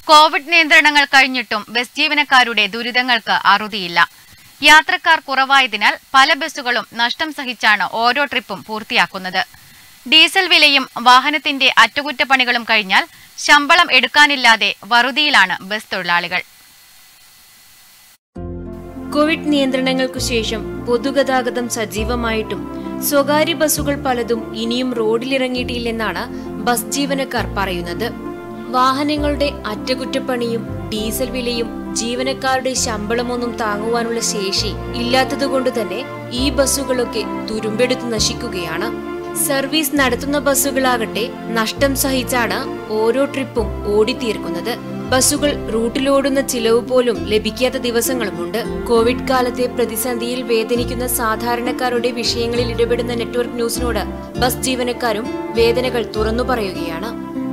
Covid നിയന്ത്രണങ്ങൾ കഴിഞ്ഞിട്ടും bus ജീവനക്കാരുടെ ദുരിതങ്ങൾക്ക് അറുതിയില്ല യാത്രക്കാർ കുറവായതിനാൽ പല ബസ്സുകളും നഷ്ടം സഹിച്ചാണ് ഓരോ ട്രിപ്പും പൂർത്തിയാക്കുന്നത് ഡീസൽ വിലയും വാഹനത്തിന്റെ അറ്റകുറ്റപ്പണികളും കഴിഞ്ഞാൽ ശമ്പളം എടുക്കാനില്ലാതെ വറുതിയിലാണ് ബസ് തൊഴിലാളികൾ കോവിഡ് നിയന്ത്രണങ്ങൾക്കു ശേഷം പൊതുഗതാഗതം സജീവമായിട്ടും സ്വകാര്യ ബസ്സുകൾ പലതും ഇനിയും റോഡിലിറങ്ങിയിട്ടില്ലെന്നാണ് ബസ് ജീവനക്കാർ പറയുന്നത് വാഹനങ്ങളുടെ അറ്റകുറ്റപ്പണിയും ഡീസൽ വിലയും ജീവനക്കാരുടെ ശമ്പളമൊന്നും താങ്ങുവാനുള്ള ശേഷി ഇല്ലാത്തതുകൊണ്ട് തന്നെ ഈ ബസ്സുകളൊക്കെ തുരുമ്പെടുത്ത് നശിക്കുകയാണ് സർവീസ് നടത്തുന്ന ബസ്സുകളാകട്ടെ നഷ്ടം സഹിച്ചാണ് ഓരോ ട്രിപ്പും ഓടിത്തീർക്കുന്നത് ബസ്സുകൾ റൂട്ടിലോടുന്ന ചിലവ് പോലും ലഭിക്കാത്ത ദിവസങ്ങളുമുണ്ട് കോവിഡ് കാലത്തെ പ്രതിസന്ധിയിൽ വേദനിക്കുന്ന സാധാരണക്കാരുടെ വിഷയങ്ങളിൽ ഇടപെടുന്ന നെറ്റ്വർക്ക് ന്യൂസിനോട് ബസ് ജീവനക്കാരും വേദനകൾ തുറന്നു പറയുകയാണ്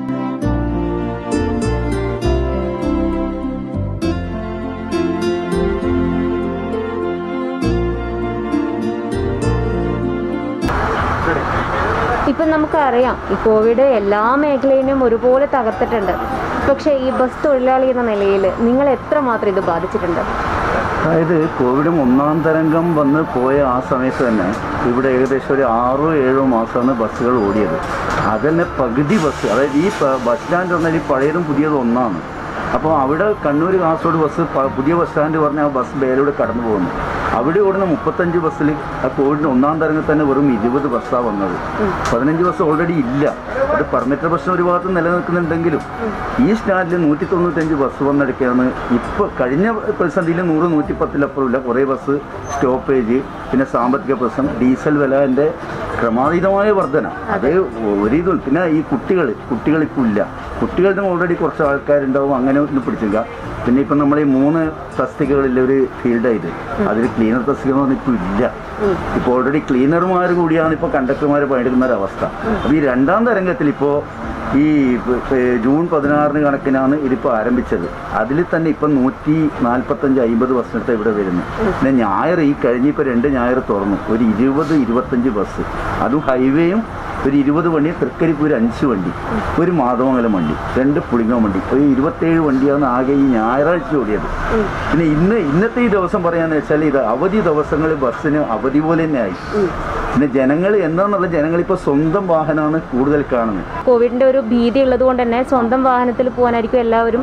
ഇപ്പം നമുക്കറിയാം ഈ കോവിഡ് എല്ലാ മേഖലയിലും ഒരുപോലെ തകർത്തിട്ടുണ്ട് പക്ഷേ ഈ ബസ് തൊഴിലാളി എന്ന നിലയിൽ നിങ്ങൾ എത്രമാത്രം ഇത് ബാധിച്ചിട്ടുണ്ട് അതായത് കോവിഡ് ഒന്നാം തരംഗം വന്ന് പോയ ആ സമയത്ത് തന്നെ ഇവിടെ ഏകദേശം ഒരു ആറോ ഏഴോ മാസമാണ് ബസ്സുകൾ ഓടിയത് അതന്നെ പകുതി ബസ് അതായത് ഈ പ- ബസ് സ്റ്റാൻഡ് പറഞ്ഞാൽ ഈ പഴയതും പുതിയതും ഒന്നാണ് അപ്പോൾ അവിടെ കണ്ണൂർ കാസർഗോഡ് ബസ് പ- പുതിയ ബസ് സ്റ്റാൻഡ് പറഞ്ഞാൽ ആ ബസ് ബേലൂടെ കടന്നു പോകുന്നു അവിടെ ഓടുന്ന മുപ്പത്തഞ്ച് ബസ്സിൽ ആ കോവിഡിന് ഒന്നാം തരംഗത്തിൽ തന്നെ വെറും ഇരുപത് ബസ്സാണ് വന്നത് പതിനഞ്ച് ബസ് ഓൾറെഡി ഇല്ല അത് പെർമിറ്റർ പ്രശ്നം ഒരു ഭാഗത്ത് നിലനിൽക്കുന്നുണ്ടെങ്കിലും ഈ സ്റ്റാൻഡിൽ നൂറ്റി തൊണ്ണൂറ്റഞ്ച് ബസ് വന്നെടുക്കുകയാണ് ഇപ്പോൾ കഴിഞ്ഞ പ്രതിസന്ധിയിൽ നൂറ് നൂറ്റി പത്തിലപ്പുറമില്ല കുറേ ബസ് സ്റ്റോപ്പേജ് പിന്നെ സാമ്പത്തിക പ്രശ്നം ഡീസൽ വിലൻ്റെ ക്രമാതീതമായ വർധന അത് ഒരിതും പിന്നെ ഈ കുട്ടികൾ കുട്ടികളിപ്പോൾ ഇല്ല കുട്ടികളുടെ ഓൾറെഡി കുറച്ച് ആൾക്കാരുണ്ടാവും അങ്ങനെ ഒന്നും പിടിച്ചില്ല പിന്നെ ഇപ്പം നമ്മൾ ഈ മൂന്ന് തസ്തികകളിലെ ഒരു ഫീൽഡായത് അതിൽ ക്ലീനർ തസ്തിക എന്ന് പറഞ്ഞാൽ ഇപ്പോൾ ഇല്ല ഇപ്പോൾ ഓൾറെഡി ക്ലീനർമാർ കൂടിയാണ് ഇപ്പോൾ കണ്ടക്ടർമാർ പണിയെടുക്കുന്ന ഒരു അവസ്ഥ അപ്പോൾ ഈ രണ്ടാം തരംഗത്തിൽ ഇപ്പോൾ ഈ പ- പ- ജൂൺ പതിനാറിന് കണക്കിനാണ് ഇതിപ്പോൾ ആരംഭിച്ചത് അതിൽ തന്നെ ഇപ്പം നൂറ്റി നാൽപ്പത്തഞ്ച് അമ്പത് ബസ്സിനടുത്ത് ഇവിടെ വരുന്നു പിന്നെ ഞായർ ഈ കഴിഞ്ഞ ഇപ്പോൾ രണ്ട് ഞായർ തുറന്നു ഒരു ഇരുപത് ഇരുപത്തഞ്ച് ബസ് അതും ഹൈവേയും ഒരു ഇരുപത് വണ്ടി തൃക്കരിപ്പൂർ അഞ്ച് വണ്ടി ഒരു മാധവമംഗലം വണ്ടി രണ്ട് പുളിങ്ങം വണ്ടി ഒരു ഇരുപത്തേഴ് വണ്ടിയാണ് ആകെ ഈ ഞായറാഴ്ച ഓടിയത് പിന്നെ ഇന്ന് ഇന്നത്തെ ഈ ദിവസം പറയാന്ന് വെച്ചാൽ ഇത് അവധി ദിവസങ്ങളിൽ ബസ്സിന് അവധി പോലെ തന്നെ ആയി പിന്നെ ജനങ്ങൾ എന്താന്നുള്ള ജനങ്ങൾ ഇപ്പോൾ സ്വന്തം വാഹനമാണ് കൂടുതൽ കാണുന്നത് കോവിഡിന്റെ ഒരു ഭീതി ഉള്ളത് കൊണ്ട് തന്നെ സ്വന്തം വാഹനത്തിൽ പോകാനായിരിക്കും എല്ലാവരും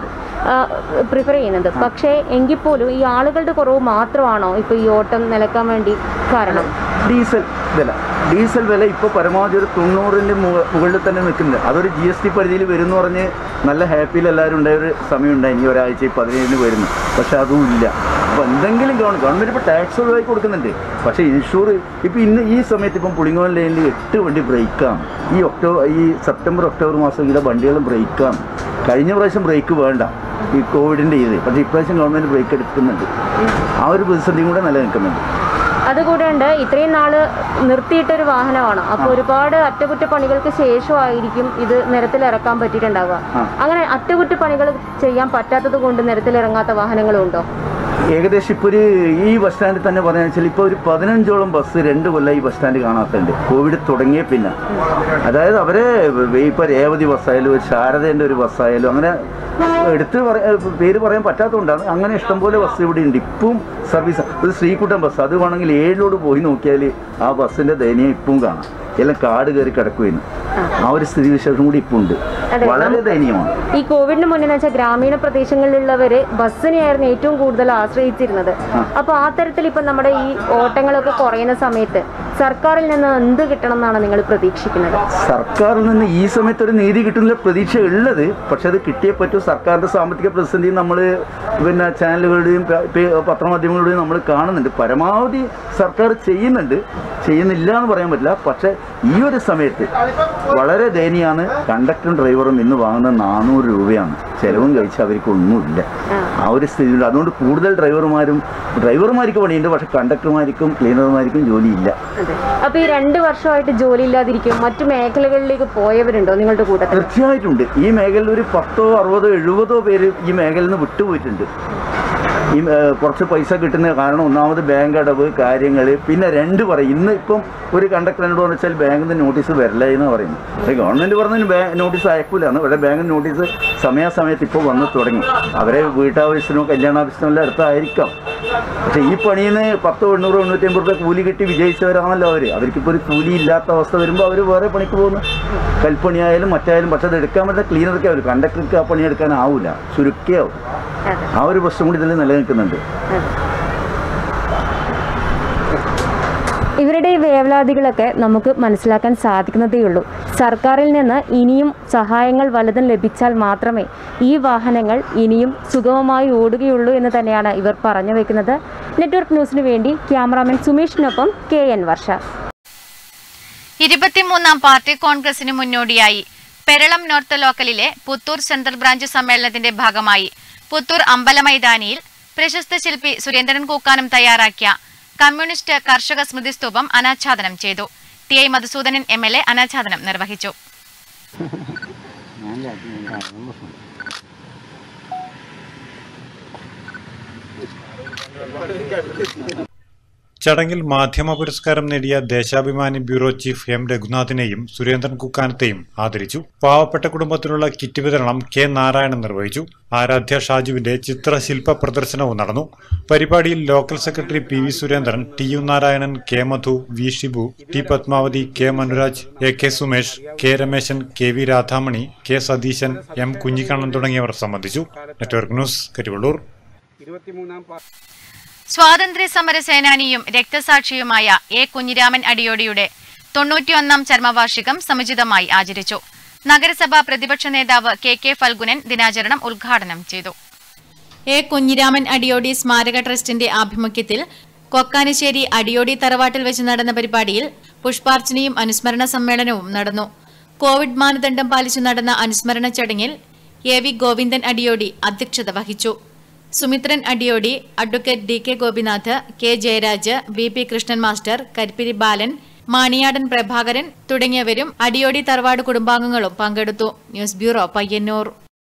പ്രിഫർ ചെയ്യുന്നത് പക്ഷേ എങ്കിൽ പോലും ഈ ആളുകളുടെ കുറവ് മാത്രമാണോ ഇപ്പോൾ ഈ ഓട്ടം നിലക്കാൻ വേണ്ടി കാരണം ഡീസൽ വില ഡീസൽ വില ഇപ്പോൾ പരമാവധി ഒരു തൊണ്ണൂറിൻ്റെ മുകളിൽ തന്നെ നിൽക്കുന്നുണ്ട് അതൊരു ജി എസ് ടി പരിധിയിൽ വരും എന്ന് പറഞ്ഞ് നല്ല ഹാപ്പിയിൽ എല്ലാവരും ഉണ്ടായ ഒരു സമയം ഉണ്ടായി ഇനി ഒരാഴ്ച ഈ പതിനേഴിന് വരുന്നു പക്ഷെ അതും ഇല്ല അപ്പോൾ എന്തെങ്കിലും ഗവൺമെൻറ് ഗവൺമെൻറ് ഇപ്പോൾ ടാക്സ് ഒഴിവാക്കി കൊടുക്കുന്നുണ്ട് പക്ഷേ ഇൻഷൂർ ഇപ്പോൾ ഇന്ന് ഈ സമയത്ത് ഇപ്പം പുളിങ്ങോൻ ലൈനിൽ എട്ട് വണ്ടി ബ്രേക്കാണ് ഈ ഒക്ടോബർ ഈ സെപ്റ്റംബർ ഒക്ടോബർ മാസം ഇതിലെ വണ്ടികളും ബ്രേക്കാണ് കഴിഞ്ഞ പ്രാവശ്യം ബ്രേക്ക് വേണ്ട ഈ കോവിഡിൻ്റെ ഇത് പക്ഷേ ഇപ്രാവശ്യം ഗവൺമെൻറ് ബ്രേക്ക് എടുക്കുന്നുണ്ട് ആ ഒരു പ്രതിസന്ധിയും കൂടെ നിലനിൽക്കുന്നുണ്ട് അതുകൂടാണ്ട് ഇത്രയും നാള് നിർത്തിയിട്ടൊരു വാഹനമാണ് അപ്പോൾ ഒരുപാട് അറ്റകുറ്റപ്പണികൾക്ക് ശേഷമായിരിക്കും ഇത് നിരത്തിലിറക്കാൻ പറ്റിയിട്ടുണ്ടാവുക ആ. അങ്ങനെ അറ്റകുറ്റപ്പണികൾ ചെയ്യാൻ പറ്റാത്തത് കൊണ്ട് നിരത്തിലിറങ്ങാത്ത വാഹനങ്ങളും ഉണ്ടോ ഏകദേശം ഇപ്പോൾ ഒരു ഈ ബസ് സ്റ്റാൻഡിൽ തന്നെ പറയാന്ന് വെച്ചാൽ ഇപ്പോൾ ഒരു പതിനഞ്ചോളം ബസ് രണ്ട് കൊല്ലം ഈ ബസ് സ്റ്റാൻഡ് കാണാത്തുണ്ട് കോവിഡ് തുടങ്ങിയ പിന്നെ അതായത് അവരെ ഇപ്പോൾ രേവതി ബസ്സായാലും ഒരു ശാരദേൻ്റെ ഒരു ബസ്സായാലും അങ്ങനെ എടുത്ത് പറയാ പേര് പറയാൻ പറ്റാത്തതുകൊണ്ടാണ് അങ്ങനെ ഇഷ്ടംപോലെ ബസ് ഇവിടെ ഉണ്ട് ഇപ്പം സർവീസ് ഒരു ശ്രീകുട്ടൻ ബസ് അത് വേണമെങ്കിൽ ഏഴിലോട് പോയി നോക്കിയാൽ ആ ബസ്സിൻ്റെ ദയനീയം ഇപ്പം കാണാം എല്ലാം കാട് കയറി കിടക്കുമായിരുന്നു ആ ഒരു സ്ഥിതി വിശേഷം കൂടി ഇപ്പം ഉണ്ട് അതെ, വളരെ ദയനീയമാണ് ഈ കോവിഡിന് മുന്നേ വെച്ചാൽ ഗ്രാമീണ പ്രദേശങ്ങളിലുള്ളവര് ബസ്സിനെയായിരുന്നു ഏറ്റവും കൂടുതൽ ആശ്രയിച്ചിരുന്നത് അപ്പൊ ആ തരത്തിൽ ഇപ്പൊ നമ്മുടെ ഈ ഓട്ടങ്ങളൊക്കെ കുറയുന്ന സമയത്ത് സർക്കാരിൽ നിന്ന് എന്ത് കിട്ടണം എന്നാണ് നിങ്ങൾ പ്രതീക്ഷിക്കുന്നത് സർക്കാരിൽ നിന്ന് ഈ സമയത്ത് ഒരു നീതി കിട്ടുന്ന പ്രതീക്ഷ ഉള്ളത് പക്ഷെ അത് കിട്ടിയേ പറ്റൂ സർക്കാരിൻ്റെ സാമ്പത്തിക പ്രതിസന്ധി നമ്മൾ പിന്നെ ചാനലുകളുടെയും പ- പേ- പത്രമാധ്യമങ്ങളുടെയും നമ്മൾ കാണുന്നുണ്ട് പരമാവധി സർക്കാർ ചെയ്യുന്നുണ്ട് ചെയ്യുന്നില്ല എന്ന് പറയാൻ പറ്റില്ല പക്ഷേ ഈ ഒരു സമയത്ത് വളരെ ദയനീയമാണ് കണ്ടക്ടറും ഡ്രൈവറും ഇന്ന് വാങ്ങുന്നത് നാനൂറ് രൂപയാണ് ചിലവും കഴിച്ച് അവർക്ക് ഒന്നുമില്ല ആ ഒരു സ്ഥിതിയുണ്ട് അതുകൊണ്ട് കൂടുതൽ ഡ്രൈവർമാരും ഡ്രൈവർമാർക്ക് പണിയുണ്ട് പക്ഷെ കണ്ടക്ടർമാർക്കും ക്ലീനർമാർക്കും ജോലിയില്ല അപ്പൊ ഈ രണ്ട് വർഷമായിട്ട് ജോലി ഇല്ലാതിരിക്കും മറ്റു മേഖലകളിലേക്ക് പോയവരുണ്ടോ നിങ്ങളുടെ കൂട്ടത്തിൽ തീർച്ചയായിട്ടുണ്ട് ഈ മേഖലയിൽ ഒരു പത്തോ അറുപതോ എഴുപതോ പേര് ഈ മേഖലയിൽ നിന്ന് വിട്ടുപോയിട്ടുണ്ട് ഈ ഏ, കുറച്ച് പൈസ കിട്ടുന്ന കാരണം ഒന്നാമത് ബാങ്ക് അടവ് കാര്യങ്ങൾ പിന്നെ രണ്ട് പറയും ഇന്ന് ഇപ്പം ഒരു കണ്ടക്ടറിനോട് പറഞ്ഞാൽ ബാങ്കിൽ നിന്ന് നോട്ടീസ് വരില്ല എന്ന് പറയുന്നു അത് ഗവൺമെൻറ് പറഞ്ഞതിന് ബാങ്ക് നോട്ടീസ് അയക്കൂലെന്ന് ഇവിടെ ബാങ്കിന് നോട്ടീസ് സമയാസമയത്ത് ഇപ്പോൾ വന്ന് തുടങ്ങി അവരെ വീട്ടാവശ്യത്തിനോ കല്യാണാവശ്യത്തിനോ എല്ലാം അടുത്തായിരിക്കാം പക്ഷേ ഈ പണിയിൽ നിന്ന് പത്ത് എണ്ണൂറ് എണ്ണൂറ്റി അമ്പത് രൂപ കൂലി കിട്ടി വിജയിച്ചവരാണല്ലോ അവർ അവർക്കിപ്പോൾ ഒരു കൂലി ഇല്ലാത്ത അവസ്ഥ വരുമ്പോൾ അവർ വേറെ പണിക്ക് പോകുന്നു കൽപ്പണിയായാലും മറ്റായാലും പക്ഷേ അത് എടുക്കാൻ പറ്റുന്ന ക്ലീനർക്ക് ആവില്ല കണ്ടക്ടർക്ക് ആ പണി എടുക്കാനാവില്ല ചുരുക്കിയാവും അതെ ആ ഒരു പ്രശ്നം കൂടി ഇതിൽ നിലനിൽക്കുന്നുണ്ട് ഇവരുടെ ഈ വേവലാതികളൊക്കെ നമുക്ക് മനസ്സിലാക്കാൻ സാധിക്കുന്നതേ ഉള്ളൂ സർക്കാരിൽ നിന്ന് ഇനിയും സഹായങ്ങൾ വലതും ലഭിച്ചാൽ മാത്രമേ ഈ വാഹനങ്ങൾ ഇനിയും സുഗമമായി ഓടുകയുള്ളൂ എന്ന് തന്നെയാണ് ഇവർ പറഞ്ഞു വെക്കുന്നത് നെറ്റ്വർക്ക് ന്യൂസിന് വേണ്ടി ക്യാമറാമാൻ സുമേഷിനൊപ്പം കെ എൻ വർഷ ഇരുപത്തിമൂന്നാം പാർട്ടി കോൺഗ്രസിന് മുന്നോടിയായി പെരളം നോർത്ത് ലോക്കലിലെ പുത്തൂർ സെൻട്രൽ ബ്രാഞ്ച് സമ്മേളനത്തിന്റെ ഭാഗമായി പുത്തൂർ അമ്പലമൈതാനിയിൽ പ്രശസ്ത ശില്പി സുരേന്ദ്രൻ കൂക്കാനം തയ്യാറാക്കിയ കമ്മ്യൂണിസ്റ്റ് കർഷക സ്മൃതി സ്തൂപം അനാച്ഛാദനം ചെയ്തു T I Madhusoodanan M L A അനാച്ഛാദനം നിർവഹിച്ചു ചടങ്ങിൽ മാധ്യമ പുരസ്കാരം നേടിയ ദേശാഭിമാനി ബ്യൂറോ ചീഫ് എം രഘുനാഥിനെയും സുരേന്ദ്രൻ കുക്കാനത്തെയും ആദരിച്ചു പാവപ്പെട്ട കുടുംബത്തിനുള്ള കിറ്റ് വിതരണം കെ നാരായണൻ നിർവഹിച്ചു ആരാധ്യ ഷാജുവിന്റെ ചിത്രശില്പ പ്രദർശനവും നടന്നു പരിപാടിയിൽ local secretary P V Surendran T U Narayanan K Madhu V Shibu T Padmavathi K Manuraj A K Sumesh K Rameshan K V Radhamani K Satheesan M Kunhikannan തുടങ്ങിയവർ സംബന്ധിച്ചു നെറ്റ്വർക്ക് ന്യൂസ് കരിവള്ളൂർ സ്വാതന്ത്ര്യ സമര സേനാനിയും രക്തസാക്ഷിയുമായ എ കുഞ്ഞിരാമൻ അടിയോടിയുടെ തൊണ്ണൂറ്റിയൊന്നാം ചരമവാർഷികം സമുചിതമായി ആചരിച്ചു നഗരസഭാ പ്രതിപക്ഷ നേതാവ് കെ കെ ഫൽഗുനൻ ദിനാചരണം ഉദ്ഘാടനം ചെയ്തു എ കുഞ്ഞിരാമൻ അടിയോടി സ്മാരക ട്രസ്റ്റിന്റെ ആഭിമുഖ്യത്തിൽ കൊക്കാനിശ്ശേരി അടിയോടി തറവാട്ടിൽ വെച്ച് നടന്ന പരിപാടിയിൽ പുഷ്പാർച്ചനയും അനുസ്മരണ സമ്മേളനവും നടന്നു കോവിഡ് മാനദണ്ഡം പാലിച്ചു നടന്ന അനുസ്മരണ ചടങ്ങിൽ എ വി ഗോവിന്ദൻ അടിയോടി അധ്യക്ഷത വഹിച്ചു Sumithran Adiyodi advocate D K Gopinath K Jayaraj V P Krishnan master Karippiri Balan Maniyadan Prabhakaran തുടങ്ങിയവരും അടിയോടി തറവാട് കുടുംബാംഗങ്ങളും പങ്കെടുത്തു news bureau Payyanur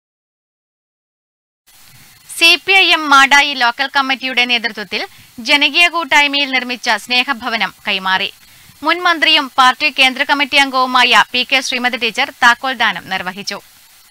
C P I M Madayi local കമ്മിറ്റിയുടെ നേതൃത്വത്തിൽ ജനകീയ കൂട്ടായ്മയിൽ നിർമ്മിച്ച സ്നേഹഭവനം കൈമാറി മുൻ മന്ത്രിയും പാർട്ടി കേന്ദ്ര കമ്മിറ്റി അംഗവുമായ പി കെ ശ്രീമതി ടീച്ചർ താക്കോൽദാനം നിർവഹിച്ചു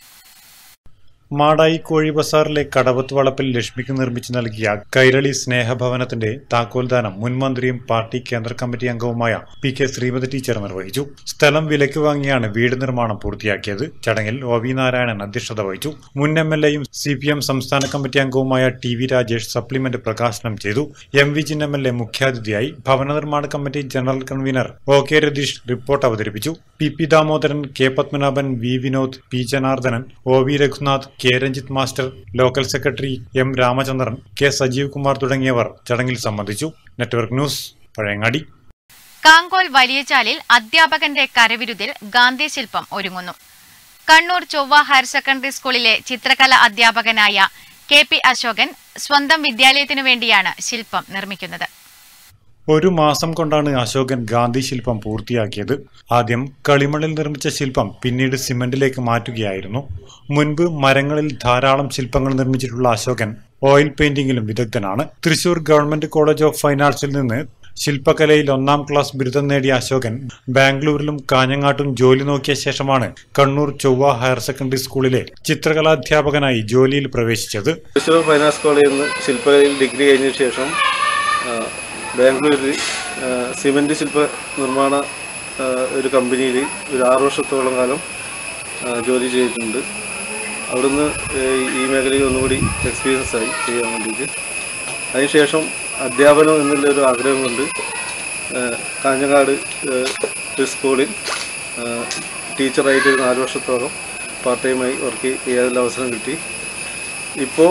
മാടായി കോഴി ബസാറിലെ കടവത്ത് വളപ്പിൽ ലക്ഷ്മിക്ക് നിർമ്മിച്ചു നൽകിയ കൈരളി സ്നേഹഭവനത്തിന്റെ താക്കോൽദാനം മുൻമന്ത്രിയും പാർട്ടി കേന്ദ്ര കമ്മിറ്റി അംഗവുമായ പി കെ ശ്രീമതി ടീച്ചർ നിർവഹിച്ചു സ്ഥലം വിലയ്ക്ക് വാങ്ങിയാണ് വീട് നിർമ്മാണം പൂർത്തിയാക്കിയത് ചടങ്ങിൽ ഒ വി നാരായണൻ അധ്യക്ഷത വഹിച്ചു മുൻ എം എൽ എയും സി പി എം സംസ്ഥാന കമ്മിറ്റി അംഗവുമായ ടി വി രാജേഷ് സപ്ലിമെന്റ് പ്രകാശനം ചെയ്തു M Vijin M L A മുഖ്യാതിഥിയായി ഭവന നിർമ്മാണ committee general convener O K Ratheesh report അവതരിപ്പിച്ചു P P Damodaran K Padmanabhan V Vinod P Janardhanan O V Raghunath K Ranjith master local secretary M Ramachandran K Sajeev Kumar തുടങ്ങിയവർ ചടങ്ങിൽ സംബന്ധിച്ചു നെറ്റ്വർക്ക് ന്യൂസ് പഴയങ്ങാടി കാങ്കോൽ വലിയചാലിൽ അധ്യാപകന്റെ കരവിരുതിൽ ഗാന്ധി ശില്പം ഒരുങ്ങുന്നു കണ്ണൂർ ചൊവ്വ ഹയർ സെക്കൻഡറി സ്കൂളിലെ ചിത്രകല അധ്യാപകനായ കെ പി അശോകൻ സ്വന്തം വിദ്യാലയത്തിനു വേണ്ടിയാണ് ശില്പം നിർമ്മിക്കുന്നത് ഒരു മാസം കൊണ്ടാണ് അശോകൻ ഗാന്ധി ശില്പം പൂർത്തിയാക്കിയത് ആദ്യം കളിമണ്ണിൽ നിർമ്മിച്ച ശില്പം പിന്നീട് സിമന്റിലേക്ക് മാറ്റുകയായിരുന്നു മുൻപ് മരങ്ങളിൽ ധാരാളം ശില്പങ്ങൾ നിർമ്മിച്ചിട്ടുള്ള അശോകൻ ഓയിൽ പെയിന്റിംഗിലും വിദഗ്ധനാണ് Thrissur government college of fine ആർട്സിൽ നിന്ന് ശില്പകലയിൽ ഒന്നാം ക്ലാസ് ബിരുദം നേടിയ അശോകൻ ബാംഗ്ലൂരിലും കാഞ്ഞങ്ങാട്ടും ജോലി നോക്കിയ ശേഷമാണ് കണ്ണൂർ ചൊവ്വ ഹയർ സെക്കൻഡറി സ്കൂളിലെ ചിത്രകലാധ്യാപകനായി ജോലിയിൽ പ്രവേശിച്ചത് തൃശ്ശൂർ ഫൈനാൻസ് കോളേജിൽ നിന്ന് ശില്പകലയിൽ ഡിഗ്രി കഴിഞ്ഞ ശേഷം ആ, ബാംഗ്ലൂരിൽ ആ, സിമൻറ്റ് ശില്പ നിർമ്മാണ ആ, ഒരു കമ്പനിയിൽ ഒരു ആറ് വർഷത്തോളം കാലം ആ, ജോലി ചെയ്തിട്ടുണ്ട് അവിടുന്ന് ഏ, ഈ മേഖലയിൽ ഒന്നുകൂടി എക്സ്പീരിയൻസ് ആയി ചെയ്യാൻ വേണ്ടിയിട്ട് അതിനുശേഷം അധ്യാപനം എന്നുള്ള ഒരു ആഗ്രഹം കൊണ്ട് ആ, കാഞ്ഞങ്ങാട് ഏ, ഒരു സ്കൂളിൽ ആ, ടീച്ചറായിട്ട് ഒരു നാല് വർഷത്തോളം പാർട്ട് ടൈമായി വർക്ക് ചെയ്യാനുള്ള അവസരം കിട്ടി ഇപ്പോൾ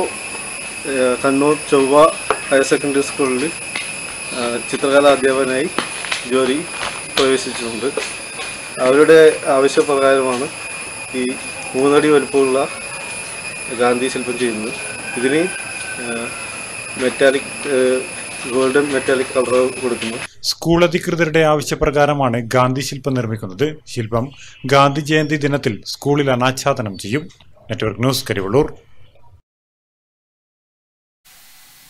കണ്ണൂർ ചൊവ്വ ഹയർ സെക്കൻഡറി സ്കൂളിൽ ചിത്രകലാ അധ്യാപകനായി ജോലി പ്രവേശിച്ചിട്ടുണ്ട് അവരുടെ ആവശ്യപ്രകാരമാണ് ഈ മൂന്നടി വലുപ്പമുള്ള ഗാന്ധി ശില്പം ചെയ്യുന്നത് ഇതിന് മെറ്റാലിക് ഗോൾഡൻ മെറ്റാലിക് കളർ കൊടുക്കുന്നു സ്കൂൾ അധികൃതരുടെ ആവശ്യപ്രകാരമാണ് ഗാന്ധി ശില്പം നിർമ്മിക്കുന്നത് ശില്പം ഗാന്ധി ജയന്തി ദിനത്തിൽ സ്കൂളിൽ അനാച്ഛാദനം ചെയ്യും network news Karivellur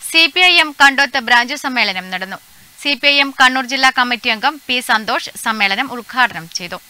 C P I M Kandoth branch സമ്മേളനം നടന്നു C P I M Kannur ജില്ലാ കമ്മിറ്റി അംഗം പി സന്തോഷ് സമ്മേളനം ഉദ്ഘാടനം ചെയ്തു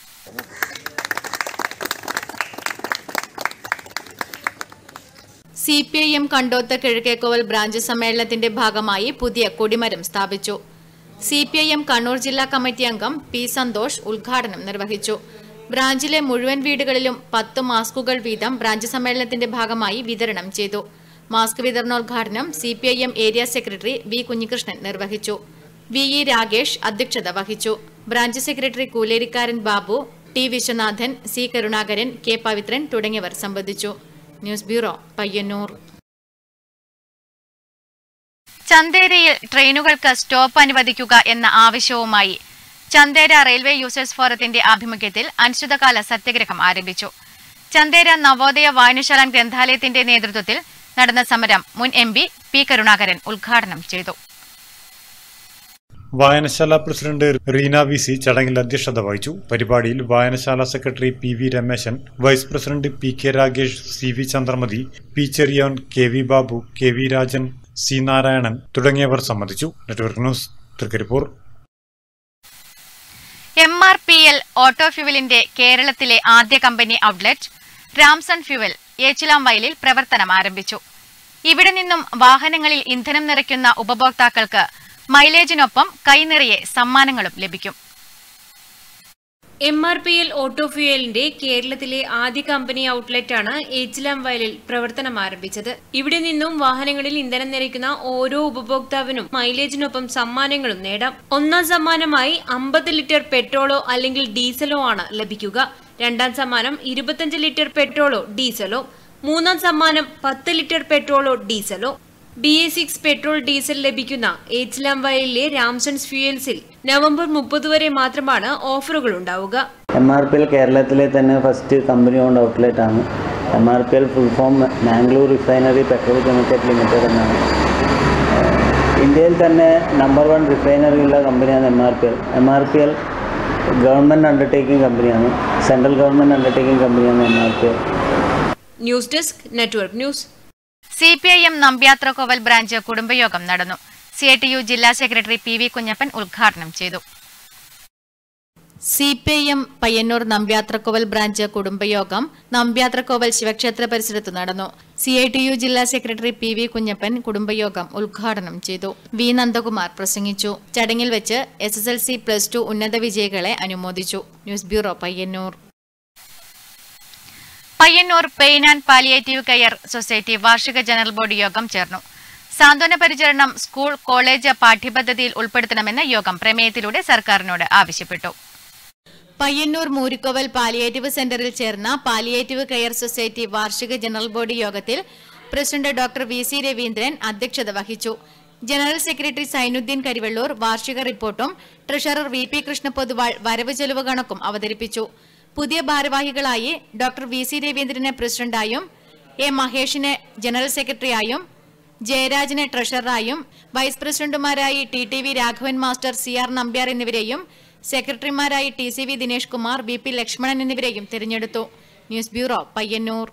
C P I M Kandoth Kizhakkekoval branch സമ്മേളനത്തിന്റെ ഭാഗമായി പുതിയ കൊടിമരം സ്ഥാപിച്ചു C P I M Kannur ജില്ലാ കമ്മിറ്റി അംഗം പി സന്തോഷ് ഉദ്ഘാടനം നിർവഹിച്ചു ബ്രാഞ്ചിലെ മുഴുവൻ വീടുകളിലും പത്ത് മാസ്കുകൾ വീതം ബ്രാഞ്ച് സമ്മേളനത്തിന്റെ ഭാഗമായി വിതരണം ചെയ്തു മാസ്ക് വിതരണോദ്ഘാടനം C P I M area secretary V Kunhikrishnan നിർവഹിച്ചു വി ഇ രാഗേഷ് അധ്യക്ഷത വഹിച്ചു branch secretary Koolerikkaran Babu T Viswanathan C Karunakaran K Pavithran തുടങ്ങിയവർ സംബന്ധിച്ചു ന്യൂസ് ബ്യൂറോ പയ്യന്നൂർ ചന്തേരയിൽ ട്രെയിനുകൾക്ക് സ്റ്റോപ്പ് അനുവദിക്കുക എന്ന ആവശ്യവുമായി ചന്തേര റെയിൽവേ യൂസേഴ്സ് ഫോറത്തിന്റെ ആഭിമുഖ്യത്തിൽ അനിശ്ചിതകാല സത്യഗ്രഹം ആരംഭിച്ചു ചന്തേര നവോദയ വായനശാല ഗ്രന്ഥാലയത്തിന്റെ നേതൃത്വത്തിൽ നടന്ന സമരം മുൻ എം പി പി കരുണാകരൻ ഉദ്ഘാടനം ചെയ്തു വായനശാല പ്രസിഡന്റ് റീന വി സി ചടങ്ങിൽ അധ്യക്ഷത വഹിച്ചു പരിപാടിയിൽ വായനശാല secretary P V Rameshan vice president P K Ragesh C V Chandramathi P Cheriyon K V Babu K V Rajan C Narayanan തുടങ്ങിയവർ സംബന്ധിച്ചു network news Trikaripur M R P L auto ഫ്യൂവലിന്റെ കേരളത്തിലെ ആദ്യ കമ്പനി ഔട്ട്ലെറ്റ് രാംസൺ ഫ്യൂവൽ ഏച്ചിലാം വയലിൽ പ്രവർത്തനം ആരംഭിച്ചു ഇവിടെ നിന്നും വാഹനങ്ങളിൽ ഇന്ധനം നിറയ്ക്കുന്ന ഉപഭോക്താക്കൾക്ക് മൈലേജിനൊപ്പം കൈനിറയെ സമ്മാനങ്ങളും ലഭിക്കും M R P L auto ഫ്യൂയലിന്റെ കേരളത്തിലെ ആദ്യ കമ്പനി ഔട്ട്ലെറ്റാണ് ഏച്ചിലാം വയലിൽ പ്രവർത്തനം ആരംഭിച്ചത് ഇവിടെ നിന്നും വാഹനങ്ങളിൽ ഇന്ധനം നിറയ്ക്കുന്ന ഓരോ ഉപഭോക്താവിനും മൈലേജിനൊപ്പം സമ്മാനങ്ങളും നേടാം ഒന്നാം സമ്മാനമായി അമ്പത് ലിറ്റർ പെട്രോളോ അല്ലെങ്കിൽ ഡീസലോ ആണ് ലഭിക്കുക രണ്ടാം സമ്മാനം ഇരുപത്തഞ്ച് ലിറ്റർ പെട്രോളോ ഡീസലോ മൂന്നാം സമ്മാനം പത്ത് ലിറ്റർ പെട്രോളോ ഡീസലോ B A six petrol diesel ലഭിക്കുന്ന ഏച്ചിലാം വയലിലെ രാംസൺസ് ഫ്യൂയൽസിൽ നവംബർ മുപ്പത് വരെ മാത്രമാണ് ഓഫറുകൾ ഉണ്ടാവുക എം ആർ പി എൽ കേരളത്തിലെ തന്നെ ഫസ്റ്റ് കമ്പനി ഓൺഡ് ഔട്ട്ലെറ്റ് ആണ് M R P L full form Mangalore refinery petrol chemical limited എന്നാണ് ഏഹ് ഇന്ത്യയിൽ തന്നെ നമ്പർ വൺ റിഫൈനറി ഉള്ള കമ്പനിയാണ് M R P L M R P L government undertaking കമ്പനിയാണ് സെൻട്രൽ ഗവൺമെൻറ് അണ്ടർടേക്കിംഗ് കമ്പനിയാണ് M R P L news desk network news C P I M Nambyathrakkoval branch കുടുംബയോഗം നടന്നു സി ഐ ടി യു ജില്ലാ സെക്രട്ടറി P V Kunhappan ഉദ്ഘാടനം ചെയ്തു C P I M Payyanur Nambyathrakkoval branch കുടുംബയോഗം നമ്പ്യാത്രക്കോവൽ ശിവക്ഷേത്ര പരിസരത്ത് നടന്നു സി ഐ ടി യു ജില്ലാ സെക്രട്ടറി പി വി കുഞ്ഞപ്പൻ കുടുംബയോഗം ഉദ്ഘാടനം ചെയ്തു വി നന്ദകുമാർ പ്രസംഗിച്ചു ചടങ്ങിൽ വെച്ച് S S L C plus two ഉന്നത വിജയികളെ അനുമോദിച്ചു news bureau Payyanur Payyanur pain and palliative care society വാർഷിക ജനറൽ ബോഡി യോഗം ചേർന്നു സാന്ത്വന പരിചരണം സ്കൂൾ കോളേജ് പാഠ്യപദ്ധതിയിൽ ഉൾപ്പെടുത്തണമെന്ന് യോഗം പ്രമേയത്തിലൂടെ സർക്കാരിനോട് ആവശ്യപ്പെട്ടു പയ്യന്നൂർ മൂരിക്കോവൽ പാലിയേറ്റീവ് സെന്ററിൽ ചേർന്ന പാലിയേറ്റീവ് കെയർ സൊസൈറ്റി വാർഷിക ജനറൽ ബോഡി യോഗത്തിൽ president doctor V C Raveendran അധ്യക്ഷത വഹിച്ചു ജനറൽ സെക്രട്ടറി സൈനുദ്ദീൻ കരിവള്ളൂർ വാർഷിക റിപ്പോർട്ടും treasurer V P Krishna Poduval വരവ് ചെലവ് കണക്കും അവതരിപ്പിച്ചു പുതിയ ഭാരവാഹികളായി ഡോക്ടർ വി സി രവീന്ദ്രനെ പ്രസിഡന്റായും എ മഹേഷിനെ ജനറൽ സെക്രട്ടറിയായും ജയരാജിനെ ട്രഷററായും വൈസ് പ്രസിഡന്റുമാരായി T T V Raghavan master C R Nambiar എന്നിവരെയും സെക്രട്ടറിമാരായി T C V Dinesh Kumar B P Lakshmanan എന്നിവരെയും തിരഞ്ഞെടുത്തു news bureau Payyanur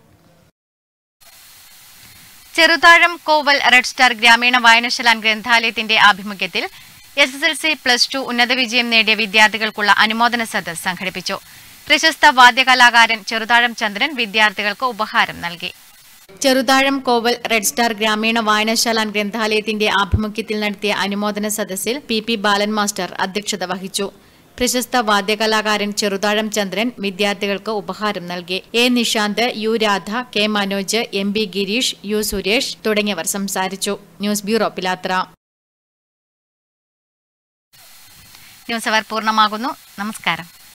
Cheruthazham Koval red star ഗ്രാമീണ വായനശാല ഗ്രന്ഥാലയത്തിന്റെ ആഭിമുഖ്യത്തിൽ S S L C plus two ഉന്നത വിജയം നേടിയ വിദ്യാർത്ഥികൾക്കുള്ള അനുമോദന സദസ് സംഘടിപ്പിച്ചു പ്രശസ്ത വാദ്യകലാകാരൻ ചെറുതാഴം ചന്ദ്രൻ വിദ്യാർത്ഥികൾക്ക് ഉപഹാരം നൽകി ചെറുതാഴം കോവൽ റെഡ് സ്റ്റാർ ഗ്രാമീണ വായനശാല ഗ്രന്ഥാലയത്തിന്റെ ആഭിമുഖ്യത്തിൽ നടത്തിയ അനുമോദന സദസ്സിൽ പി പി ബാലൻ മാസ്റ്റർ അധ്യക്ഷത വഹിച്ചു പ്രശസ്ത വാദ്യകലാകാരൻ ചെറുതാഴം ചന്ദ്രൻ വിദ്യാർത്ഥികൾക്ക് ഉപഹാരം നൽകി A Nishanth U Radha K Manoj M B Gireesh U Suresh തുടങ്ങിയവർ സംസാരിച്ചു ന്യൂസ് ബ്യൂറോ പിലാത്ര ന്യൂസ് അവർ പൂർണ്ണമാകുന്നു നമസ്കാരം